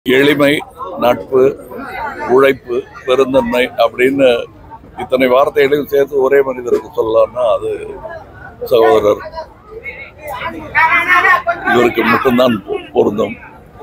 எளிமை நட்பு உழைப்பு பெருந்தன்மை அப்படின்னு இத்தனை வார்த்தைகளையும் சேர்த்து ஒரே மனிதருக்கு சொல்லலாம்னா அது சகோதரர் இவருக்கு மட்டும்தான் பொ- பொருந்தும்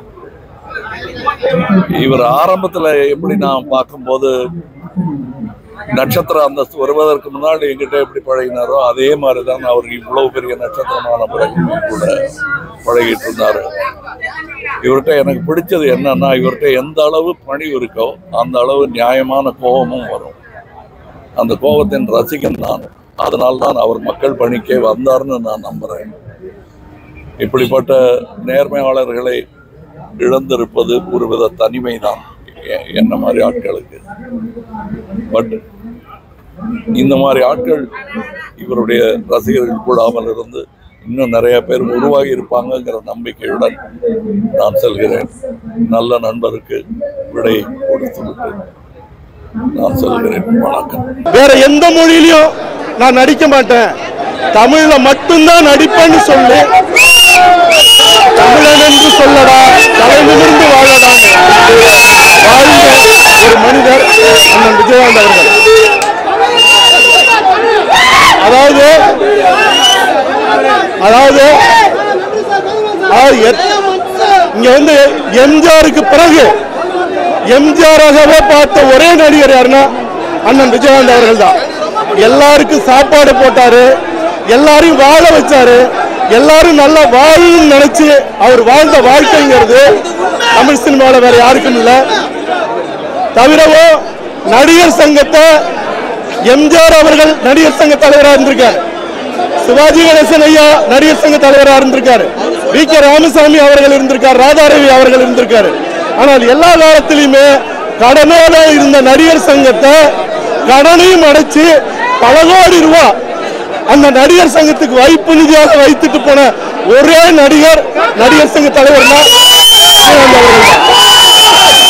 இவர் ஆரம்பத்துல எப்படி நான் பார்க்கும்போது நட்சத்திர அந்தஸ்து வருவதற்கு முன்னாடி எங்கிட்ட எப்படி பழகினாரோ அதே மாதிரி தான் அவர் இவ்வளவு பெரிய நட்சத்திரமான பிறகு கூட பழகிட்டு இருந்தாரு இவர்கிட்ட எனக்கு பிடிச்சது என்னன்னா இவர்கிட்ட எந்த அளவு பணிவு இருக்கோ அந்த அளவு நியாயமான கோபமும் வரும் அந்த கோபத்தின் ரசிகன் நான் அதனால் தான் அவர் மக்கள் பணிக்கே வந்தார்னு நான் நம்புறேன் இப்படிப்பட்ட நேர்மையாளர்களை இழந்திருப்பது ஒருவித தனிமை தான் என்ன மாதிரி ஆட்களுக்கு பட் இந்த மாதிரி ஆட்கள் இவருடைய ரசிகர்கள் கூடாமல் இருந்து இன்னும் நிறைய பேர் உருவாகி இருப்பாங்கங்கிற நம்பிக்கையுடன் நான் செல்கிறேன் நல்ல நண்பருக்கு விடை கொடுத்துவிட்டு நான் செல்கிறேன் வணக்கம் வேற எந்த மொழியிலையும் நான் நடிக்க மாட்டேன் தமிழ்ல மட்டும்தான் நடிப்பேன்னு சொல்லி தமிழன் என்று சொல்லடா தலை நிமிர்ந்து வாழடா வாழ்ந்த ஒரு மனிதர் அண்ணன் விஜயகாந்த் அவர்கள் அதாவது அதாவது அதாவது எத்- இங்க வந்து எம்ஜிஆருக்கு பிறகு எம்ஜிஆராகவே பார்த்த ஒரே நடிகர் யாருன்னா அண்ணன் விஜயகாந்த் அவர்கள் தான் எல்லாருக்கும் சாப்பாடு போட்டாரு எல்லாரையும் வாழ வச்சாரு எல்லாரும் நல்லா வாழணும்னு நினைச்சு அவர் வாழ்ந்த வாழ்க்கைங்கிறது தமிழ் சினிமாவில் வேற யாருக்கும் இல்லை தவிரவோ நடிகர் சங்கத்தை எம்ஜிஆர் அவர்கள் நடிகர் சங்க தலைவராக இருந்திருக்காரு சிவாஜி கணேசன் ஐயா நடிகர் சங்க தலைவராக இருந்திருக்காரு வி கே ராமசாமி அவர்கள் இருந்திருக்கார் ராதாரவி அவர்கள் இருந்திருக்காரு ஆனால் எல்லா காலத்திலுமே கடனோட இருந்த நடிகர் சங்கத்தை கடனையும் அடைச்சு பல கோடி ரூபா அந்த நடிகர் சங்கத்துக்கு வைப்பு நிதியாக வைத்துட்டு போன ஒரே நடிகர் நடிகர் சங்க தலைவர் தான் விஜயகாந்த் அவர்கள் தான்.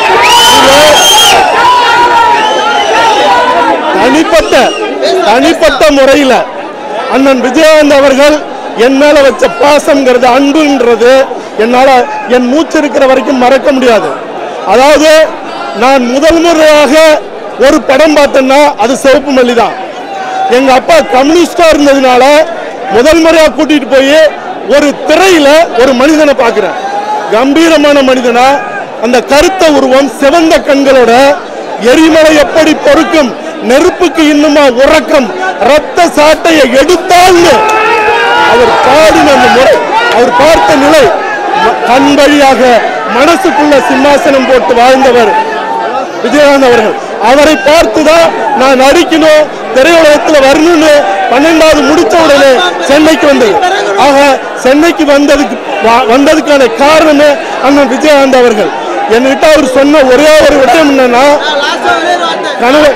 தனிப்பட்ட தனிப்பட்ட முறையில அண்ணன் விஜயகாந்த் அவர்கள் என் மேல வச்ச பாசம்ங்கிறது அன்புன்றது என்னால என் மூச்சு இருக்கிற வரைக்கும் மறக்க முடியாது அதாவது நான் முதல் முறையாக ஒரு படம் பார்த்தேன்னா அது சிவப்பு மல்லி தான் எங்க அப்பா கம்யூனிஸ்டா இருந்ததுனால முதல் முறையா கூட்டிட்டு போய் ஒரு திரையில ஒரு மனிதனை பார்க்கிறேன் கம்பீரமான மனிதனா அந்த கருத்த உருவம் சிவந்த கண்களோட எரிமலை எப்படி பொறுக்கும் நெருப்புக்கு இன்னுமா உறக்கம் ரத்த சாட்டையை எடுத்தால்னு அவர் பாடின அந்த முறை அவர் பார்த்த நிலை ம- கண் வழியாக மனசுக்குள்ள சிம்மாசனம் போட்டு வாழ்ந்தவர் விஜயகாந்த் அவர்கள் அவரை பார்த்துதான் நான் நடிக்கணும் திரையுலகத்தில் வரணும்னு பன்னெண்டாவது முடிச்ச உடனே சென்னைக்கு வந்தது ஆக சென்னைக்கு வந்ததுக்கு வ- வந்ததுக்கான காரணமே அண்ணன் விஜயகாந்த் அவர்கள் என்கிட்ட அவர் சொன்ன ஒரே ஒரு விஷயம் என்னன்னா கனவு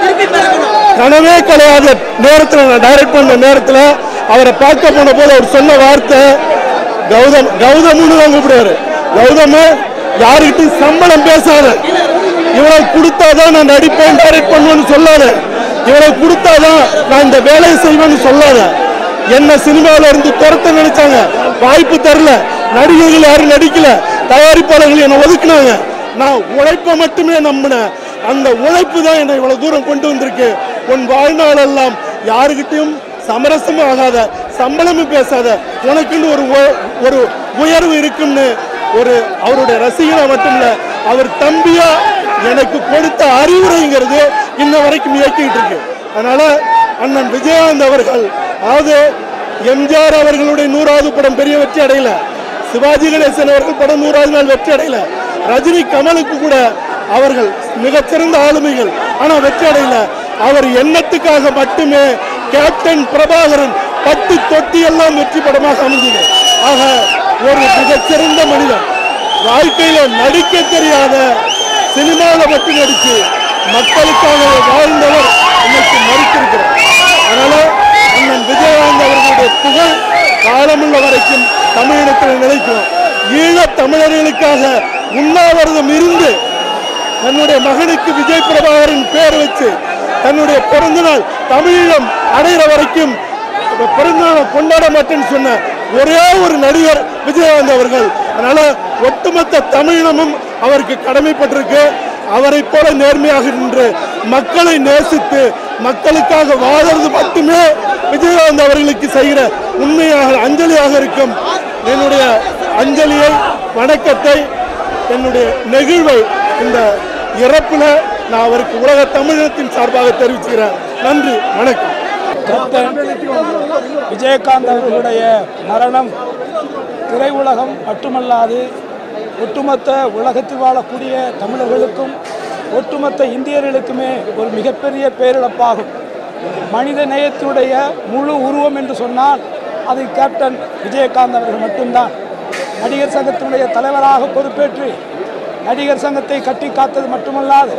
கனவே கிடையாது நேரத்தில் நான் டைரக்ட் பண்ண நேரத்தில் அவரை பார்க்க போன போது அவர் சொன்ன வார்த்தை கௌதம் கௌதம்னு தான் கூப்பிடுவாரு கௌதம் யாருக்கிட்டையும் சம்பளம் பேசாத இவ்வளவு கொடுத்தாதான் நான் நடிப்பேன் டைரக்ட் பண்ணுவேன்னு சொல்லாத இவ்வளவு கொடுத்தாதான் நான் இந்த வேலையை செய்வேன்னு சொல்லாத என்ன சினிமாவில இருந்து துரத்த நினைச்சாங்க வாய்ப்பு தரல நடிகர்கள் யாரும் நடிக்கல தயாரிப்பாளர்கள் என்னை ஒதுக்குனாங்க நான் உழைப்பை மட்டுமே நம்பினேன் அந்த உழைப்பு தான் என்னை இவ்வளவு தூரம் கொண்டு வந்திருக்கு உன் வாழ்நாள் எல்லாம் யாருக்கிட்டையும் சமரசமும் ஆகாத சம்பளமும் பேசாத உனக்குன்னு ஒரு உ- ஒரு உயர்வு இருக்குன்னு ஒரு அவருடைய ரசிகனா மட்டும் இல்ல அவர் தம்பியா எனக்கு கொடுத்த அறிவுரைங்கிறது இன்ன வரைக்கும் இயக்கிட்டு இருக்கு அதனால அண்ணன் விஜயகாந்த் அவர்கள் அதாவது எம்ஜிஆர் அவர்களுடைய நூறாவது படம் பெரிய வெற்றி அடையல சிவாஜி கணேசன் அவர்கள் படம் நூறாவது நாள் வெற்றி அடையல ரஜினி கமலுக்கு கூட அவர்கள் மிகச்சிறந்த ஆளுமைகள் ஆனா வெற்றி அடையல அவர் எண்ணத்துக்காக மட்டுமே கேப்டன் பிரபாகரன் பட்டு தொட்டி எல்லாம் வெற்றி படமாக அமைந்தது ஆக ஒரு மிகச்சிறந்த மனிதன் வாழ்க்கையில நடிக்க தெரியாத சினிமாவில் மட்டும் நடிச்சு மக்களுக்காக வாழ்ந்தவர் இன்னைக்கு மறுத்திருக்கிறார் அதனால அண்ணன் விஜயகாந்த் அவர்களுடைய புகழ் காலமுள்ள வரைக்கும் தமிழினத்தில் நிலைக்கும் ஈழத் தமிழர்களுக்காக உண்ணாவிரதம் இருந்து தன்னுடைய மகனுக்கு விஜய் பிரபாகரன் பேர் வச்சு தன்னுடைய பிறந்த நாள் தமிழீழம் அடைகிற வரைக்கும் பிறந்த நாளை கொண்டாட மாட்டேன்னு சொன்ன ஒரே ஒரு நடிகர் விஜயகாந்த் அவர்கள் அதனால ஒட்டுமொத்த தமிழினமும் அவருக்கு கடமைப்பட்டிருக்கு அவரை போல நேர்மையாக நின்று மக்களை நேசித்து மக்களுக்காக வாழறது மட்டுமே விஜயகாந்த் அவர்களுக்கு செய்கிற உண்மையாக அஞ்சலியாக இருக்கும் என்னுடைய அஞ்சலியை வணக்கத்தை என்னுடைய நெகிழ்வை இந்த இறப்புல நான் அவருக்கு உலக தமிழகத்தின் சார்பாக தெரிவிச்சுக்கிறேன் நன்றி வணக்கம் கேப்டன் விஜயகாந்த் அவர்களுடைய மரணம் திரையுலகம் மட்டுமல்லாது ஒட்டுமொத்த உலகத்தில் வாழக்கூடிய தமிழர்களுக்கும் ஒட்டுமொத்த இந்தியர்களுக்குமே ஒரு மிகப்பெரிய பேரிழப்பாகும் மனித நேயத்தினுடைய முழு உருவம் என்று சொன்னால் அது கேப்டன் விஜயகாந்த் அவர்கள் மட்டும்தான் நடிகர் சங்கத்தினுடைய தலைவராக பொறுப்பேற்று நடிகர் சங்கத்தை கட்டி காத்தது மட்டுமல்லாது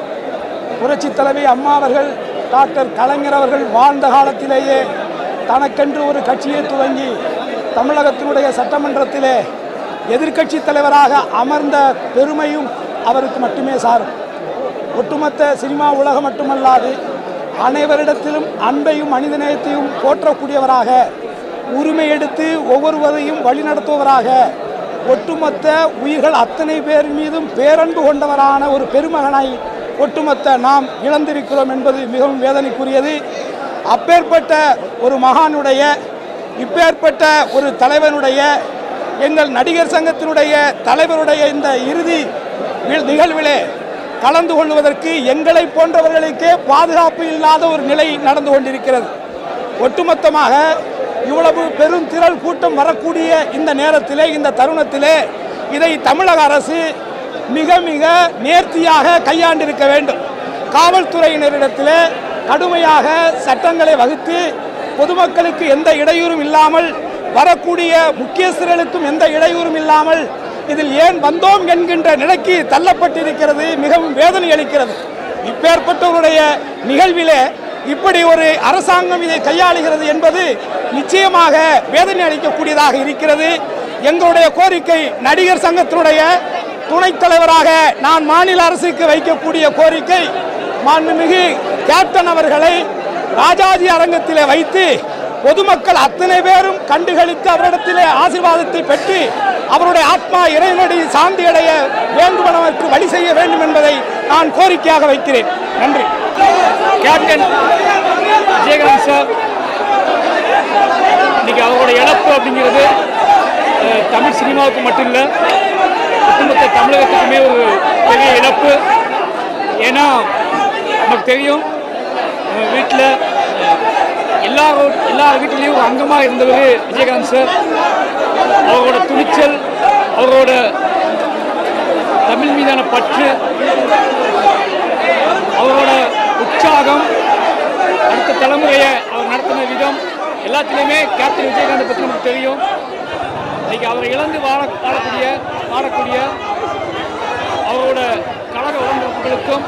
புரட்சி தலைவி அம்மா அவர்கள் டாக்டர் கலைஞர் அவர்கள் வாழ்ந்த காலத்திலேயே தனக்கென்று ஒரு கட்சியை துவங்கி தமிழகத்தினுடைய சட்டமன்றத்திலே எதிர்க்கட்சி தலைவராக அமர்ந்த பெருமையும் அவருக்கு மட்டுமே சாரும் ஒட்டுமொத்த சினிமா உலகம் மட்டுமல்லாது அனைவரிடத்திலும் அன்பையும் மனிதநேயத்தையும் போற்றக்கூடியவராக உரிமை எடுத்து ஒவ்வொருவரையும் வழிநடத்துவவராக ஒட்டுமொத்த உயிர்கள் அத்தனை பேர் மீதும் பேரன்பு கொண்டவரான ஒரு பெருமகனாய் ஒட்டுமொத்த நாம் இழந்திருக்கிறோம் என்பது மிகவும் வேதனைக்குரியது அப்பேற்பட்ட ஒரு மகானுடைய இப்பேற்பட்ட ஒரு தலைவனுடைய எங்கள் நடிகர் சங்கத்தினுடைய தலைவருடைய இந்த இறுதி வி- நிகழ்விலே கலந்து கொள்வதற்கு எங்களை போன்றவர்களுக்கே பாதுகாப்பு இல்லாத ஒரு நிலை நடந்து கொண்டிருக்கிறது ஒட்டுமொத்தமாக இவ்வளவு பெரும் திரள் கூட்டம் வரக்கூடிய இந்த நேரத்திலே இந்த தருணத்திலே இதை தமிழக அரசு மிக மிக நேர்த்தியாக கையாண்டிருக்க வேண்டும் காவல்துறையினரிடத்திலே கடுமையாக சட்டங்களை வகுத்து பொதுமக்களுக்கு எந்த இடையூறும் இல்லாமல் வரக்கூடிய முக்கியஸ்தர்களுக்கும் எந்த இடையூறும் இல்லாமல் இதில் ஏன் வந்தோம் என்கின்ற நிலைக்கு தள்ளப்பட்டிருக்கிறது மிகவும் வேதனை அளிக்கிறது இப்பேற்பட்டவருடைய நிகழ்விலே இப்படி ஒரு அரசாங்கம் இதை கையாளுகிறது என்பது நிச்சயமாக வேதனை அளிக்கக்கூடியதாக இருக்கிறது எங்களுடைய கோரிக்கை நடிகர் சங்கத்தினுடைய துணைத் தலைவராக நான் மாநில அரசுக்கு வைக்கக்கூடிய கோரிக்கை மாண்புமிகு கேப்டன் அவர்களை ராஜாஜி அரங்கத்திலே வைத்து பொதுமக்கள் அத்தனை பேரும் கண்டுகளித்து அவரிடத்திலே ஆசீர்வாதத்தை பெற்று அவருடைய ஆத்மா இறைவனடி சாந்தி அடைய வேண்டுமெனவருக்கு வழி செய்ய வேண்டும் என்பதை நான் கோரிக்கையாக வைக்கிறேன் நன்றி கேப்டன் விஜயகாந்த் சார் இன்னைக்கு அவரோட இழப்பு அப்படிங்கிறது அஹ், தமிழ் சினிமாவுக்கு மட்டும் இல்லை ஒட்டுமொத்த தமிழகத்துக்குமே ஒரு பெரிய இழப்பு ஏன்னா நமக்கு தெரியும் வீட்டில் எல்லாரும் எல்லார் வீட்டிலையும் ஒரு அங்கமாக இருந்தவர் விஜயகாந்த் சார் அவரோட துணிச்சல் அவரோட தமிழ் மீதான பற்று அவரோட உற்சாகம் அடுத்த தலைமுறையை அவர் நடத்தின விதம் எல்லாத்துலேயுமே கேப்டன் விஜயகாந்த் பற்றி நமக்கு தெரியும் இன்னைக்கு அவரை இழந்து வாழ வாழக்கூடிய வாழக்கூடிய அவரோட கழக உடம்புகளுக்கும்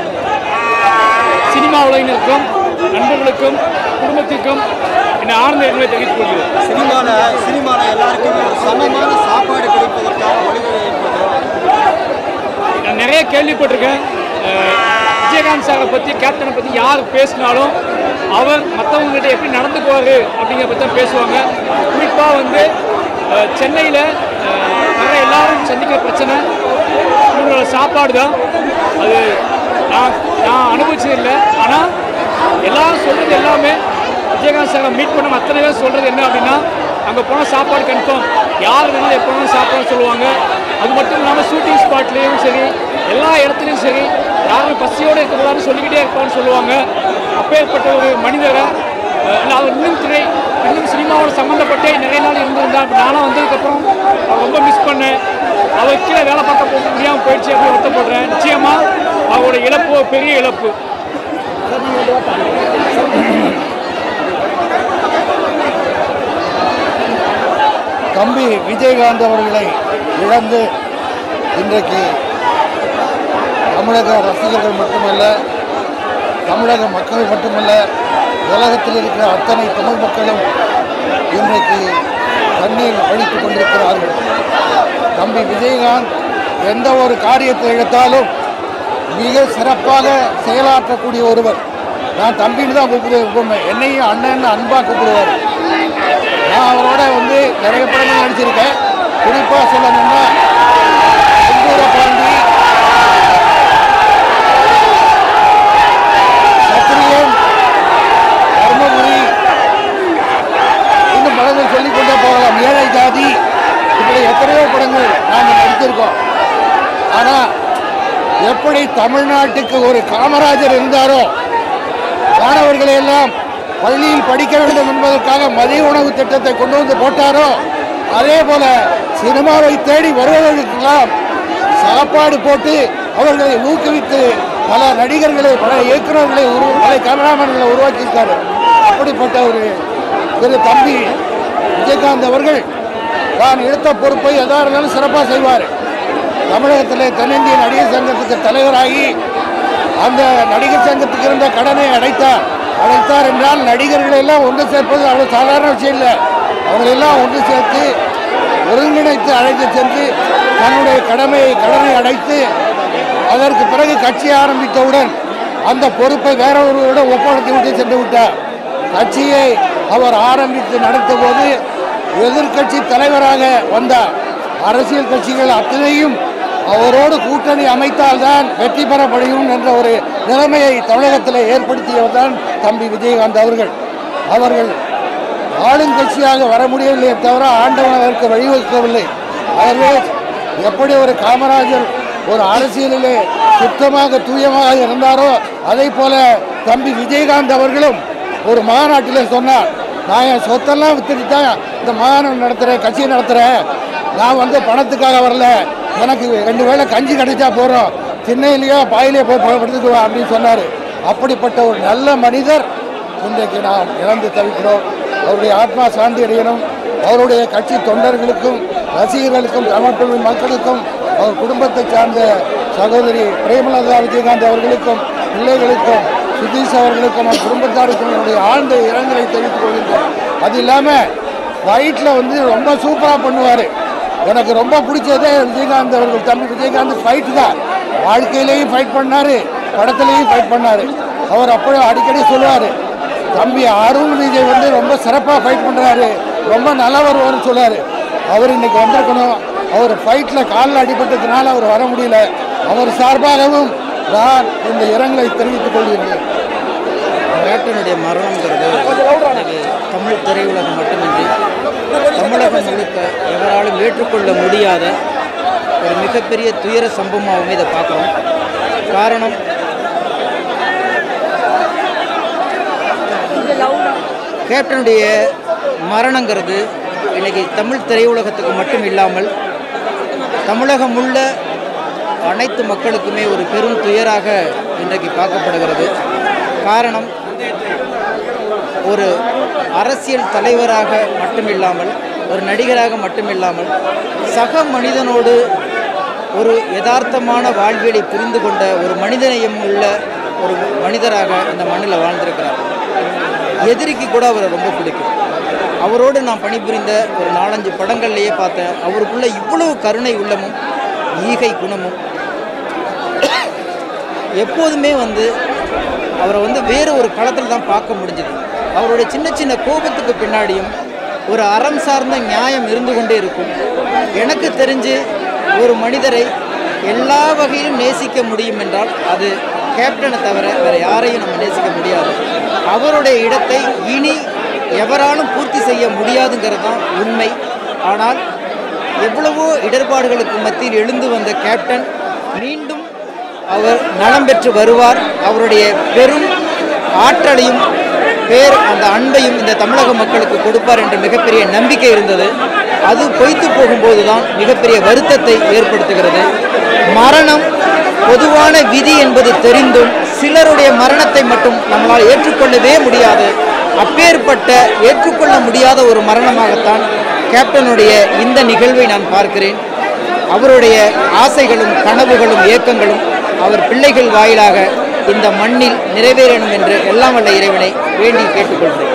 சினிமா உலகினருக்கும் நண்பர்களுக்கும் குடும்பத்திற்கும் என்னை ஆழ்ந்த எங்களை தெரிவித்துக் கொள்கிறேன் சினிமால சினிமால எல்லாருக்குமே ஒரு சமமான சாப்பாடு கிடைப்பதற்கான வழிவகை ஏற்படுத்தும் நான் நிறைய கேள்விப்பட்டிருக்கேன் அஹ், விஜயகாந்த் சாரை பற்றி கேப்டனை பற்றி யார் பேசினாலும் அவர் மற்றவங்ககிட்ட எப்படி நடந்துக்குவார் அப்படிங்கிற பற்றி தான் பேசுவாங்க குறிப்பாக வந்து சென்னையில் வர எல்லாரும் சந்திக்கிற பிரச்சனை இவங்களோட சாப்பாடு தான் அது நான் நான் அனுபவிச்சது இல்லை ஆனால் எல்லாரும் சொல்கிறது எல்லாமே விஜயகாந்த் சாரை மீட் பண்ண அத்தனை பேர் சொல்கிறது என்ன அப்படின்னா அங்கே போனால் சாப்பாடு கன்ஃபார்ம் யார் வேணாலும் எப்போ வேணாலும் சாப்பாடு சொல்லுவாங்க அது மட்டும் இல்லாமல் ஷூட்டிங் ஸ்பாட்லேயும் சரி எல்லா இடத்துலையும் சரி யாரும் பசியோடு இருக்கக்கூடாதுன்னு சொல்லிக்கிட்டே இருப்பான்னு சொல்லுவாங்க அப்பேற்பட்ட ஒரு மனிதரை அஹ், இல்லை அவர் இன்னும் திரை இன்னும் சினிமாவோட சம்மந்தப்பட்டே நிறைய நாள் இருந்திருந்தா இப்போ நானும் வந்ததுக்கப்புறம் அவர் ரொம்ப மிஸ் பண்ணேன் அவர் கீழே வேலை பார்க்க போக முடியாமல் போயிடுச்சு அப்படின்னு வருத்தப்படுறேன் நிச்சயமாக அவரோட இழப்பு ஒரு பெரிய இழப்பு தம்பி விஜயகாந்த் அவர்களை இழந்து இன்றைக்கு தமிழக ரசிகர்கள் மட்டுமல்ல தமிழக மக்கள் மட்டுமல்ல உலகத்தில் இருக்கிற அத்தனை தமிழ் மக்களும் இன்றைக்கு கண்ணீர் வழித்துக் கொண்டிருக்கிறார்கள் தம்பி விஜயகாந்த் எந்த ஒரு காரியத்தை எடுத்தாலும் மிக சிறப்பாக செயலாற்றக்கூடிய ஒருவர் நான் தம்பின்னு தான் கூப்பிடுவேன் எப்பவுமே என்னையும் அண்ணன் அன்பாக கூப்பிடுவார் நான் அவரோட வந்து நிறைய படங்கள் நடிச்சிருக்கேன் குறிப்பாக சொல்லணும்னா வந்து வீரபாண்டி சத்திரியன் தர்மபுரி இன்னும் படங்கள் சொல்லிக் கொண்டே போகலாம் ஏழை ஜாதி இப்படி எத்தனையோ படங்கள் நாங்கள் நடித்திருக்கோம் ஆனா எப்படி தமிழ்நாட்டுக்கு ஒரு காமராஜர் இருந்தாரோ மாணவர்களை எல்லாம் பள்ளியில் படிக்க வேண்டும் என்பதற்காக மதிய உணவு திட்டத்தை கொண்டு வந்து போட்டாரோ அதே போல சினிமாவை தேடி வருவதற்கெல்லாம் சாப்பாடு போட்டு அவர்களை ஊக்குவித்து பல நடிகர்களை பல இயக்குநர்களை உரு பல கேமராமேன்களை உருவாக்கியிருக்காரு அப்படிப்பட்ட ஒரு திரு தம்பி விஜயகாந்த் அவர்கள் தான் எடுத்த பொறுப்பை எதா இருந்தாலும் சிறப்பாக செய்வார் தமிழகத்தில் தென்னிந்திய நடிகர் சங்கத்துக்கு தலைவராகி அந்த நடிகர் சங்கத்துக்கு இருந்த கடனை அடைத்தார் அடைத்தார் என்றால் நடிகர்களை எல்லாம் ஒன்று சேர்ப்பது அவ்வளவு சாதாரண விஷயம் இல்லை அவங்களெல்லாம் ஒன்று சேர்த்து ஒருங்கிணைத்து அழைத்து சென்று தன்னுடைய கடமையை கடனை அடைத்து அதற்கு பிறகு கட்சி ஆரம்பித்தவுடன் அந்த பொறுப்பை வேற ஒருவரிடம் ஒப்படைத்து விட்டு சென்று விட்டார் கட்சியை அவர் ஆரம்பித்து நடத்தும் போது எதிர்க்கட்சி தலைவராக வந்தார் அரசியல் கட்சிகள் அத்தனையும் அவரோடு கூட்டணி அமைத்தால்தான் வெற்றி பெற முடியும் என்ற ஒரு நிலைமையை தமிழகத்தில் ஏற்படுத்தியவர் தான் தம்பி விஜயகாந்த் அவர்கள் அவர்கள் ஆளுங்கட்சியாக வர முடியவில்லையே தவிர ஆண்டவன் அதற்கு வழிவகுக்கவில்லை ஆகவே எப்படி ஒரு காமராஜர் ஒரு அரசியலிலே சுத்தமாக தூயமாக இருந்தாரோ அதை போல தம்பி விஜயகாந்த் அவர்களும் ஒரு மாநாட்டிலே சொன்னார் நான் என் சொத்தெல்லாம் வித்துட்டு தான் இந்த மாநாடு நடத்துகிறேன் கட்சியை நடத்துகிறேன் நான் வந்து பணத்துக்காக வரல எனக்கு ரெண்டு வேளை கஞ்சி கிடைச்சா போகிறோம் திண்ணையிலேயோ பாயிலேயோ போய் ப- படுத்துக்குவேன் அப்படின்னு சொன்னார் அப்படிப்பட்ட ஒரு நல்ல மனிதர் இன்றைக்கு நாம் இழந்து தவிக்கிறோம் அவருடைய ஆத்மா சாந்தி அடையணும் அவருடைய கட்சி தொண்டர்களுக்கும் ரசிகர்களுக்கும் தமிழ் மக்களுக்கும் அவர் குடும்பத்தை சார்ந்த சகோதரி பிரேமலதா விஜயகாந்த் அவர்களுக்கும் பிள்ளைகளுக்கும் சுதீஷ் அவர்களுக்கும் அவர் குடும்பத்தாருக்கும் என்னுடைய ஆழ்ந்த இரங்கலை தெரிவித்துக் கொள்கின்றோம் அது இல்லாமல் ஃபைட்டில் வந்து ரொம்ப சூப்பராக பண்ணுவார் எனக்கு ரொம்ப பிடிச்சதே விஜயகாந்த் அவர்கள் தம்பி விஜயகாந்த் ஃபைட் தான் வாழ்க்கையிலையும் ஃபைட் பண்ணார் படத்துலையும் ஃபைட் பண்ணார் அவர் அப்போ அடிக்கடி சொல்லுவார் தம்பி அருண் விஜய் வந்து ரொம்ப சிறப்பாக ஃபைட் பண்ணுறாரு ரொம்ப நல்லா வருவார்னு சொல்லுவார் அவர் இன்னைக்கு வந்திருக்கணும் அவர் ஃபைட்டில் காலில் அடிபட்டதுனால அவர் வர முடியல அவர் சார்பாகவும் நான் இந்த இரங்கலை தெரிவித்துக் கொள்கிறேன் கேப்டனுடைய மரணங்கிறது இன்னைக்கு தமிழ் திரையுலகம் மட்டுமின்றி தமிழகம் முழுக்க எவராலும் ஏற்றுக்கொள்ள முடியாத ஒரு மிகப்பெரிய துயர சம்பவமாகவே இதை பார்க்குறோம் காரணம் கேப்டனுடைய மரணங்கிறது இன்னைக்கு தமிழ் திரையுலகத்துக்கு மட்டும் இல்லாமல் தமிழகம் உள்ள அனைத்து மக்களுக்குமே ஒரு பெரும் துயராக இன்றைக்கு பார்க்கப்படுகிறது காரணம் ஒரு அரசியல் தலைவராக மட்டுமில்லாமல் ஒரு நடிகராக மட்டுமில்லாமல் சக மனிதனோடு ஒரு யதார்த்தமான வாழ்வியலை புரிந்து கொண்ட ஒரு மனிதநேயம் உள்ள ஒரு மனிதராக இந்த மண்ணில் வாழ்ந்திருக்கிறார் எதிரிக்கு கூட அவரை ரொம்ப பிடிக்கும் அவரோடு நான் பணிபுரிந்த ஒரு நாலஞ்சு படங்கள்லேயே பார்த்தேன் அவருக்குள்ள இவ்வளவு கருணை உள்ளமும் ஈகை குணமும் எப்போதுமே வந்து அவரை வந்து வேறு ஒரு களத்தில் தான் பார்க்க முடிஞ்சது அவருடைய சின்ன சின்ன கோபத்துக்கு பின்னாடியும் ஒரு அறம் சார்ந்த நியாயம் இருந்து கொண்டே இருக்கும் எனக்கு தெரிஞ்சு ஒரு மனிதரை எல்லா வகையிலும் நேசிக்க முடியும் என்றால் அது கேப்டனை தவிர வேறு யாரையும் நம்ம நேசிக்க முடியாது அவருடைய இடத்தை இனி எவராலும் பூர்த்தி செய்ய முடியாதுங்கிறது தான் உண்மை ஆனால் எவ்வளவோ இடர்பாடுகளுக்கு மத்தியில் எழுந்து வந்த கேப்டன் மீண்டும் அவர் நலம் பெற்று வருவார் அவருடைய பெரும் ஆற்றலையும் பேர் அந்த அன்பையும் இந்த தமிழக மக்களுக்கு கொடுப்பார் என்ற மிகப்பெரிய நம்பிக்கை இருந்தது அது பொய்த்து போகும்போது தான் மிகப்பெரிய வருத்தத்தை ஏற்படுத்துகிறது மரணம் பொதுவான விதி என்பது தெரிந்தும் சிலருடைய மரணத்தை மட்டும் நம்மளால் ஏற்றுக்கொள்ளவே முடியாது அப்பேற்பட்ட ஏற்றுக்கொள்ள முடியாத ஒரு மரணமாகத்தான் கேப்டனுடைய இந்த நிகழ்வை நான் பார்க்கிறேன் அவருடைய ஆசைகளும் கனவுகளும் ஏக்கங்களும் அவர் பிள்ளைகள் வாயிலாக இந்த மண்ணில் நிறைவேறணும் என்று எல்லாம் வல்ல இறைவனை வேண்டி கேட்டுக்கொள்கிறேன்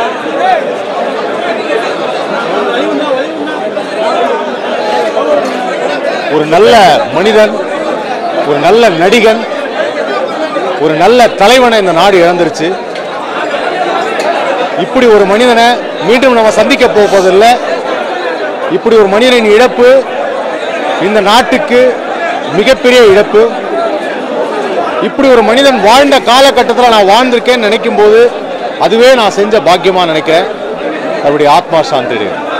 ஒரு நல்ல மனிதன் ஒரு நல்ல நடிகன் ஒரு நல்ல தலைவனை இந்த நாடு இழந்துருச்சு இப்படி ஒரு மனிதனை மீண்டும் நம்ம சந்திக்க போவதில்லை இப்படி ஒரு மனிதனின் இழப்பு இந்த நாட்டுக்கு மிகப்பெரிய இழப்பு இப்படி ஒரு மனிதன் வாழ்ந்த காலகட்டத்தில் நான் வாழ்ந்திருக்கேன்னு நினைக்கும் போது அதுவே நான் செஞ்ச பாக்கியமா நினைக்கிறேன் அவருடைய ஆத்மா சாந்தி அடையட்டும்.